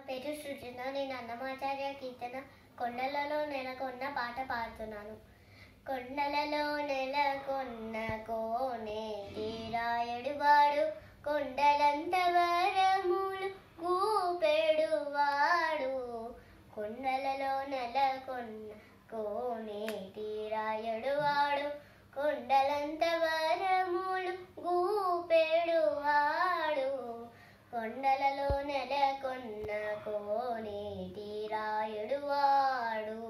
పేరు సృజన నేను అన్నమాచార్య కీర్తన కొండలలో నెలకొన్న పాట పాడుతున్నాను కొండలలో నెలకొన్న కోనే తీరాయడువాడు కొండలంత వరములు గూపెడువాడు కొండలలో నెలకొన్న కోనే తీరాయడువాడు కొండలంత వరములు గూపెడువాడు కొండలలో నెలకొన్న కోనేటి రాయుడువాడు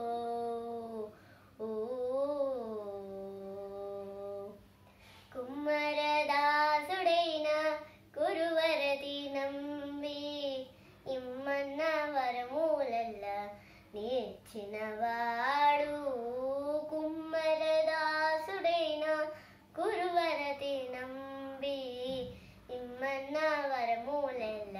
ఊ. కుమ్మరదాసుడైన కురువరది నంబి ఇమ్మన్న వరమూలల్ల నేర్చినవాడు కుమ్మరదాసుడైన కురువరతి నంబి ఇమ్మన్న వరమూలెల్ల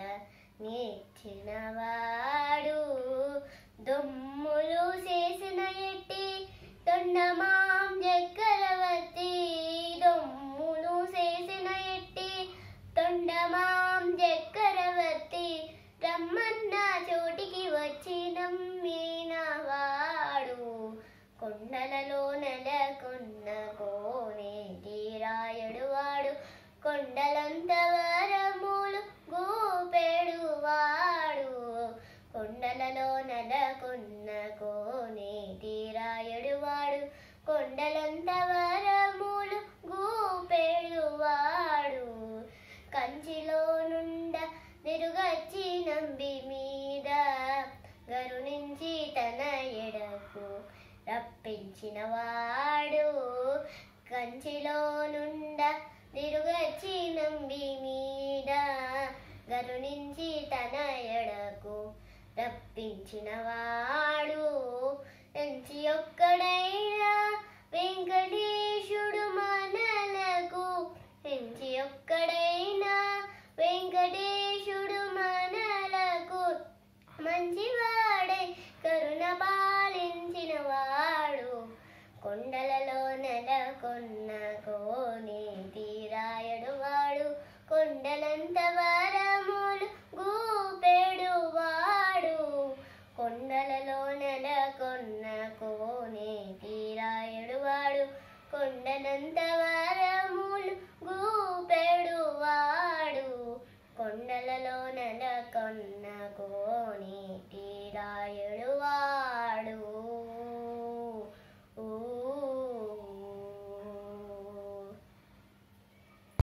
నేర్చినవాడు దొమ్ములు చేసిన ఎట్టి తొండమాం చక్రవర్తి దొమ్ములు చేసిన ఎట్టి తొండమాం చక్రవర్తి రమ్మన్న చోటికి వచ్చి నమ్మినవాడు కొండలలో నెలకొన్న కోనే తీరాయడు వాడు కొండలంత వరములు గూపెడువాడు కొండలలో నెలకొన్న కోనే తీరాయడు వాడు కొండలంత వరములు గూపెడువాడు కంచిలో నుండ తిరుగచ్చి నంబి మీద గరునించి తన ఎడకు రప్పించిన వాడు కంచిలో నుండ తిరుగచ్చి నంబి మీద గరునించి తన ఎడకు రప్పించిన వాడు ఎంచి ఒక్కడైనా వెంకటేశుడు మనలకు ఎంచి ఒక్కడైనా వెంకటేశుడు మనలకు మంచివాడై కరుణ పాలించిన వాడు కొండలలో నెలకొన్న కోని తీరాయడు వాడు కొండలంత వరములు గూపెడు వాడు కొండలలో నెలకొన్న కోని తీరాయడు వాడు కొండలంత వరములు గూపెడు వాడు కొండలలో నెలకొన్న కో